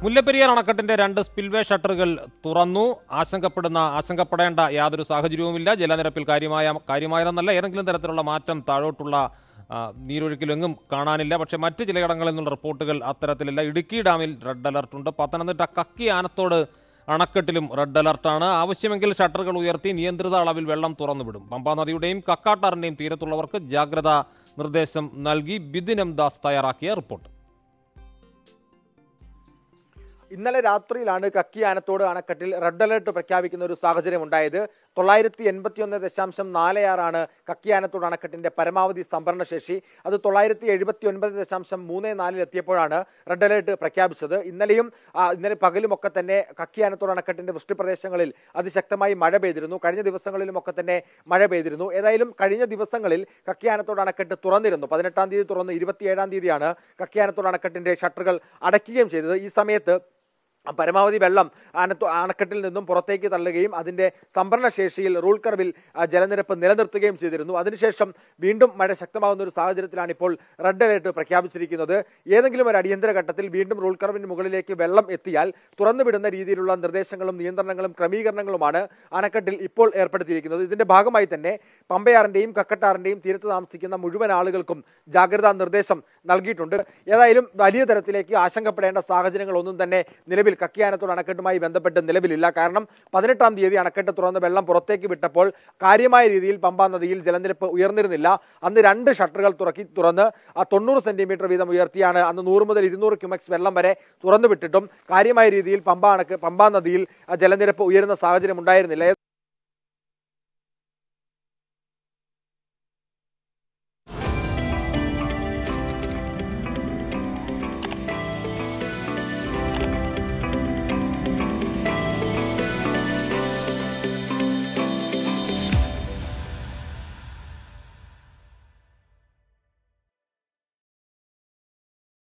മുല്ലപ്പെരിയാർ അണക്കെട്ടിന്റെ രണ്ട് സ്പിൽവേ ഷട്ടറുകൾ തുറന്നു ആശങ്കപ്പെടുന്ന ആശങ്കപ്പെടേണ്ട യാതൊരു സാഹചര്യവുമില്ല ജലനിരപ്പിൽ കാര്യമായ കാര്യമായതെന്നല്ല ഏതെങ്കിലും തരത്തിലുള്ള മാറ്റം താഴോട്ടുള്ള ആ, നീരൊഴുക്കിലെങ്ങും കാണാനില്ല പക്ഷേ മറ്റ് ചിലയിടങ്ങളിൽ നിന്നുള്ള റിപ്പോർട്ടുകൾ അത്തരത്തിലില്ല ഇടുക്കി ഡാമിൽ റെഡ് അലർട്ടുണ്ട് പത്തനംതിട്ട കക്കി ആനത്തോട് അണക്കെട്ടിലും റെഡ് അലർട്ടാണ് ആവശ്യമെങ്കിൽ ഷട്ടറുകൾ ഉയർത്തി നിയന്ത്രിത അളവിൽ വെള്ളം തുറന്നുവിടും പമ്പാ നദിയുടെയും കക്കാട്ടാറിന്റെയും തീരത്തുള്ളവർക്ക് ജാഗ്രതാ നിർദ്ദേശം നൽകി ബിദിൻ എം ദാസ് തയ്യാറാക്കിയ റിപ്പോർട്ട് ഇന്നലെ രാത്രിയിലാണ് കക്കിയാനത്തോട് അണക്കെട്ടിൽ റെഡ് അലർട്ട് പ്രഖ്യാപിക്കുന്ന ഒരു സാഹചര്യം ഉണ്ടായത് തൊള്ളായിരത്തി എൺപത്തി ഒന്ന് ദശാംശം നാല് ആറാണ് കക്കിയാനത്തോട് അണക്കെട്ടിന്റെ പരമാവധി സംഭരണ ശേഷി അത് തൊള്ളായിരത്തി എഴുപത്തി ഒൻപത് ദശാംശം മൂന്ന് നാലിൽ എത്തിയപ്പോഴാണ് റെഡ് അലർട്ട് പ്രഖ്യാപിച്ചത് ഇന്നലെയും ആ, ഇന്നലെ പകലുമൊക്കെ തന്നെ കക്കിയാനത്തോട് അണക്കെട്ടിന്റെ വൃഷ്ടിപ്രദേശങ്ങളിൽ അതിശക്തമായി മഴ പെയ്തിരുന്നു കഴിഞ്ഞ ദിവസങ്ങളിലും ഒക്കെ തന്നെ മഴ പെയ്തിരുന്നു ഏതായാലും കഴിഞ്ഞ ദിവസങ്ങളിൽ കക്കിയാനത്തോട് അണക്കെട്ട് തുറന്നിരുന്നു പതിനെട്ടാം തീയതി തുറന്ന് ഇരുപത്തിയേഴാം തീയതിയാണ് കക്കിയാനത്തോട് അണക്കെട്ടിന്റെ ഷട്ടറുകൾ അടയ്ക്കുകയും ചെയ്തത് ഈ സമയത്ത് ആ പരമാവധി വെള്ളം അണത്തു അണക്കെട്ടിൽ നിന്നും പുറത്തേക്ക് തള്ളുകയും അതിന്റെ സംഭരണ ശേഷിയിൽ റൂൾ കർവിൽ ആ, ജലനിരപ്പ് നിലനിർത്തുകയും ചെയ്തിരുന്നു അതിനുശേഷം വീണ്ടും മഴ ശക്തമാകുന്ന ഒരു സാഹചര്യത്തിലാണ് ഇപ്പോൾ റെഡ് അലേർട്ട് പ്രഖ്യാപിച്ചിരിക്കുന്നത് ഏതെങ്കിലും ഒരു അടിയന്തര ഘട്ടത്തിൽ വീണ്ടും റൂൾ കർവിന് മുകളിലേക്ക് വെള്ളം എത്തിയാൽ തുറന്നുവിടുന്ന രീതിയിലുള്ള നിർദ്ദേശങ്ങളും നിയന്ത്രണങ്ങളും ക്രമീകരണങ്ങളുമാണ് അണക്കെട്ടിൽ ഇപ്പോൾ ഏർപ്പെടുത്തിയിരിക്കുന്നത് ഇതിന്റെ ഭാഗമായി തന്നെ പമ്പയാറിന്റെയും കക്കട്ടാറിന്റെയും തീരത്ത് താമസിക്കുന്ന മുഴുവൻ ആളുകൾക്കും ജാഗ്രതാ നിർദ്ദേശം നൽകിയിട്ടുണ്ട് ഏതായാലും വലിയ തരത്തിലേക്ക് ആശങ്കപ്പെടേണ്ട സാഹചര്യങ്ങളൊന്നും തന്നെ നിലവിൽ കക്കിയാനത്തോട് അണക്കെട്ടുമായി ബന്ധപ്പെട്ട് നിലവിലില്ല കാരണം പതിനെട്ടാം തീയതി അണക്കെട്ട് തുറന്ന് വെള്ളം പുറത്തേക്ക് വിട്ടപ്പോൾ കാര്യമായ രീതിയിൽ പമ്പാ നദിയിൽ ജലനിരപ്പ് ഉയർന്നിരുന്നില്ല അന്ന് രണ്ട് ഷട്ടറുകൾ തുറക്കി തുറന്ന് ആ തൊണ്ണൂറ് സെന്റിമീറ്റർ വീതം ഉയർത്തിയാണ് അന്ന് നൂറ് മുതൽ ഇരുന്നൂറ് ക്യുമെക്സ് വെള്ളം വരെ തുറന്നു വിട്ടിട്ടും കാര്യമായ രീതിയിൽ പമ്പ അണക്ക് പമ്പാ നദിയിൽ ആ ജലനിരപ്പ് ഉയരുന്ന സാഹചര്യം ഉണ്ടായിരുന്നില്ല